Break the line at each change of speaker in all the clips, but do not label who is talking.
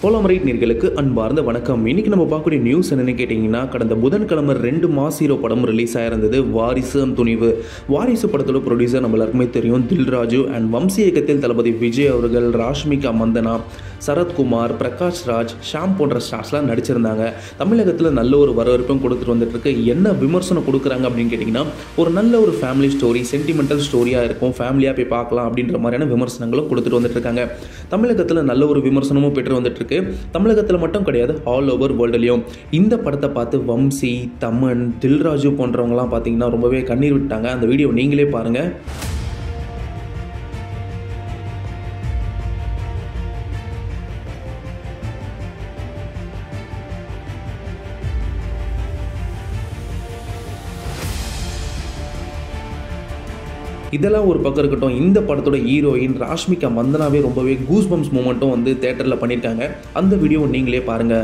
போலாமரைட் நேர்களுக்கு அன்பார்ந்த வணக்கம் இன்னைக்கு நம்ம பார்க்கக்கூடிய நியூஸ் என்னன்னு கேட்டிங்கன்னா கடந்த புதன்கிழமை ரெண்டு மாஸ் ஹீரோ படம் ரிலீஸ் ஆயிருந்தது வாரிசு and துணிவு வாரிசு படத்தோட ப்ரொடியூசர் நம்ம எல்லாருக்குமே தெரியும் தில்ராஜு அண்ட் வம்சி இயக்கத்தில் தளபதி விஜய் அவர்கள் ராஷ்மிகா மந்தனா சரத்குமார் பிரகாஷ் ராஜ் ஷாம் போன்ற ஸ்டார்ஸ்லாம் நடிச்சிருந்தாங்க தமிழகத்தில் நல்ல ஒரு வரவேற்பும் கொடுத்துட்டு வந்துட்டு இருக்கு என்ன விமர்சனம் கொடுக்குறாங்க அப்படின்னு கேட்டிங்கன்னா ஒரு நல்ல ஒரு ஃபேமிலி ஸ்டோரி சென்டிமெண்டல் ஸ்டோரியாக இருக்கும் ஃபேமிலியாக போய் பார்க்கலாம் அப்படின்ற மாதிரியான விமர்சனங்களும் கொடுத்துட்டு வந்துட்டு இருக்காங்க தமிழகத்தில் நல்ல ஒரு விமர்சனமும் பெற்று வந்துட்டு இருக்கு தமிழகத்தில் மட்டும் கிடையாது ஆல் ஓவர் வேர்ல்டுலையும் இந்த படத்தை பார்த்து வம்சி தமன் தில்ராஜு போன்றவங்கலாம் பார்த்தீங்கன்னா ரொம்பவே கண்ணீர் விட்டாங்க அந்த வீடியோ நீங்களே பாருங்கள் இதெல்லாம் ஒரு பக்கம் இருக்கட்டும் இந்த படத்தோட ஹீரோயின் ராஷ்மிகா மந்தனாவே ரொம்பவே கூஸ் பம்ஸ் மூமெண்ட்டும் வந்து தேட்டரில் பண்ணியிருக்காங்க அந்த வீடியோ நீங்களே பாருங்கள்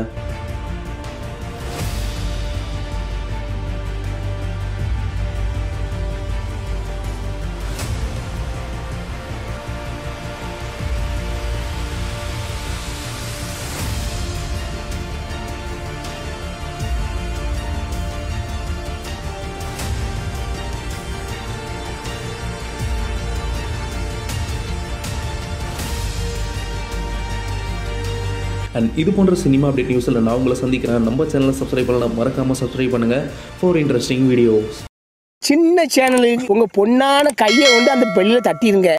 அண்ட் இது போன்ற சினிமா அப்டேட் நியூஸில் நான் உங்களை சந்திக்கிறேன் நம்ம சேனலை சப்ஸ்கிரைப் பண்ணலாம் மறக்காமல் சப்ஸ்கிரைப் பண்ணுங்கள் ஃபார் இன்ட்ரெஸ்டிங் வீடியோஸ்
சின்ன சேனலுக்கு உங்க பொண்ணான கையை கொண்டு அந்த பெல்லில் தட்டிடுங்க